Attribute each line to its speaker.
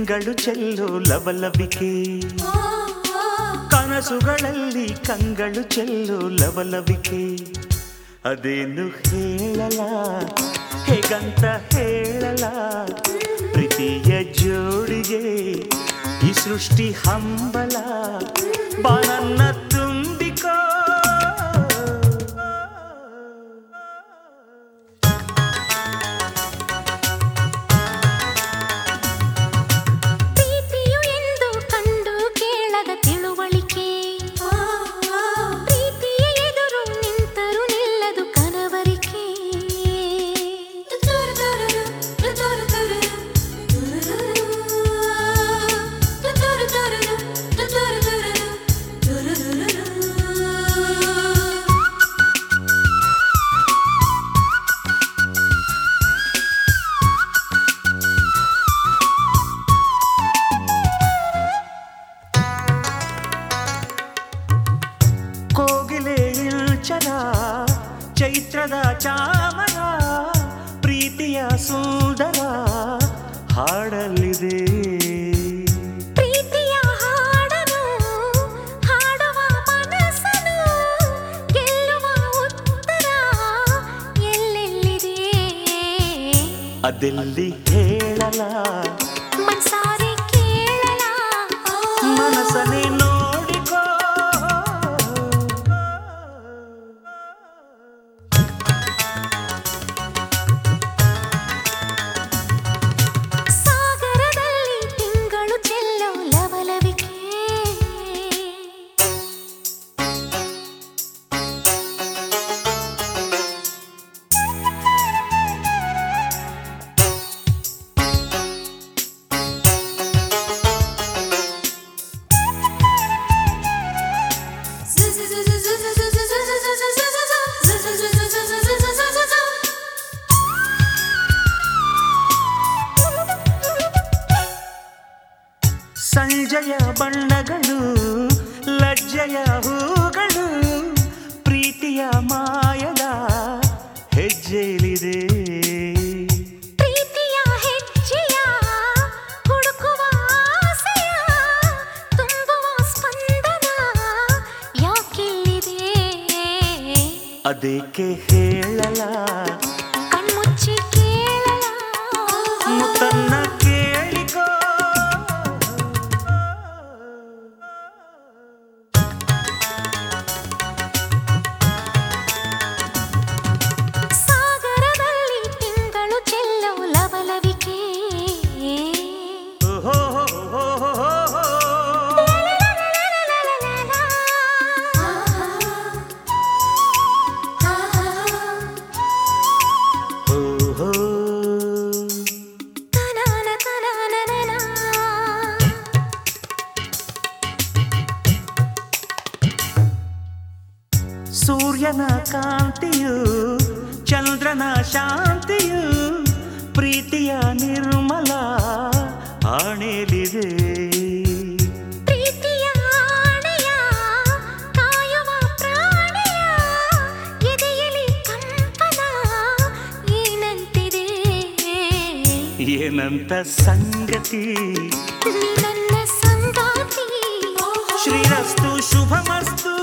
Speaker 1: ತಿಂಗಳು ಚೆಲ್ಲು ಲವಲವಿಕೆ ಕನಸುಗಳಲ್ಲಿ ಕಂಗಳು ಚೆಲ್ಲು ಲವಲವಿಕೆ ಅದೇನು ಹೇಳಲ ಹೇಗಂತ ಹೇಳಲ ಪ್ರೀತಿಯ ಜೋಡಿಗೆ ಈ ಸೃಷ್ಟಿ ಹಂಬಲ ಬಾನನ್ನ ತುಂಬಿಕೋ
Speaker 2: ಪ್ರೀತಿಯು ಎಂದು ಕಂಡು ಕೇಳದ ತಿಳುವಳಿಕೆ ಪ್ರೀತಿಯ ಎದುರು ನಿಂತರು ನಿಲ್ಲದು ಕನವರಿಕೆ
Speaker 1: ಕೋಗಿಲೆ ಇಳ್ಚದ ಚೈತ್ರದ ಚಾಮರ ಪ್ರೀತಿಯ ಸುಂದರ ಹಾಡಲಿದೆ
Speaker 2: ಪ್ರೀತಿಯ ಹಾಡನು ಹಾಡುವ ಮನಸ್ಸನು ಗೆಲ್ಲುವ ಉತ್ತರ ಎಲ್ಲೆಲ್ಲಿದೆ
Speaker 1: ಅದೆಲ್ಲಿ ಹೇಳಲ
Speaker 2: ಮನ್ಸಾರೆ ಕೇಳಲ
Speaker 1: ಮನಸ್ಸನ್ನೇ ನೋಡಿಕೋ
Speaker 2: ಸಾಗರದಲ್ಲಿ ತಿಂಗಳು ಚೆಲ್ಲೋ ಲವಲವಿಕೆ
Speaker 1: ಸಂಜೆಯ ಬಣ್ಣಗಳು ಲಜ್ಜೆಯ ಹೂಗಳು ಪ್ರೀತಿಯ ಮಾಯದ ಹೆಜ್ಜೆಲಿದೆ
Speaker 2: ಪ್ರೀತಿಯ ಹೆಜ್ಜೆಯ ಹುಡುಕುವ ಆಸೆಯ ತುಂಬುವ ಸ್ಪಂದನ ಯಾಕಿಲ್ಲಿದೆ
Speaker 1: ಅದಕ್ಕೆ ಹೇಳಲ
Speaker 2: ಕಣ್ಮುಚ್ಚಿ ಕೇಳಲ
Speaker 1: ಮುತ್ತನ್ನ ಕೇಳಿಕೋ
Speaker 2: ಸಾಗರದಲ್ಲಿ ತಿಂಗಳು ಚೆಲ್ಲೋ ಲವಲವಿಕೆ
Speaker 1: ಓಹೋ ಹೋ ಹೋ ಹೋ ಹೋ. ಓಹೋ.
Speaker 2: ಕನಾನ ಕನಾನನನ.
Speaker 1: ಸೂರ್ಯನ ಕಾಂತಿಯು ಚಂದ್ರನ ಶಾಂತಿಯು ಪ್ರೀತಿಯ ನಿರ್ಮಲ ಆಣೆಲಿದೆ
Speaker 2: ಪ್ರೀತಿಯ ಆಣೆಯ ಕಾಯುವ ಪ್ರಾಣಿಯ ಎದೆಯಲ್ಲಿ ಕಂಪನ ಏನಂತಿದೆ
Speaker 1: ಏನಂತ ಸಂಗತಿ
Speaker 2: ನೀ ನನ್ನ ಸಂಗಾತಿ
Speaker 1: ಶ್ರೀರಸ್ತು ಶುಭಮಸ್ತು